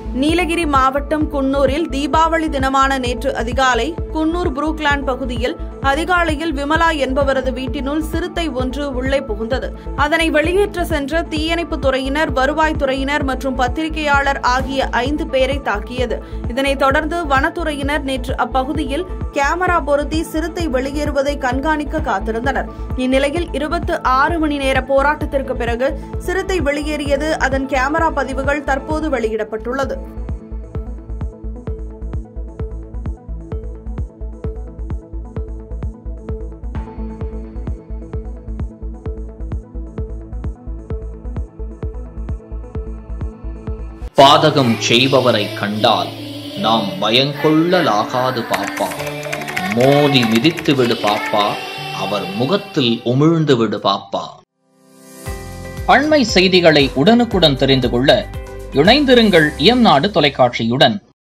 நீலகிரி மாவட்டம் குன்னூரில் தீபாவளி தினமான நேற்று அதிகாலை குன்னூர் புரூக்லாண்ட் பகுதியில் அதிகாலையில் விமலா என்பவரது வீட்டினுள் சிறுத்தை ஒன்று உள்ளே புகுந்தது அதனை வெளியேற்ற சென்ற தீயணைப்புத் துறையினர் வருவாய்த்துறையினர் மற்றும் பத்திரிகையாளர் ஆகிய ஐந்து பேரை தாக்கியது இதனைத் தொடர்ந்து வனத்துறையினர் நேற்று அப்பகுதியில் கேமரா பொருத்தி சிறுத்தை வெளியேறுவதை கண்காணிக்க காத்திருந்தனர் இந்நிலையில் இருபத்து ஆறு மணி நேர போராட்டத்திற்கு பிறகு சிறுத்தை வெளியேறியது அதன் கேமரா பதிவுகள் தற்போது வெளியிடப்பட்டுள்ளது பாதகம் செய்பவரை கண்டால் நாம் பயங்கொள்ளலாகாது பாப்பா மோதி மிதித்து விடு பாப்பா அவர் முகத்தில் உமிழ்ந்து விடு பாப்பா அண்மை செய்திகளை உடனுக்குடன் தெரிந்து கொள்ள இணைந்திருங்கள் இயம்நாடு தொலைக்காட்சியுடன்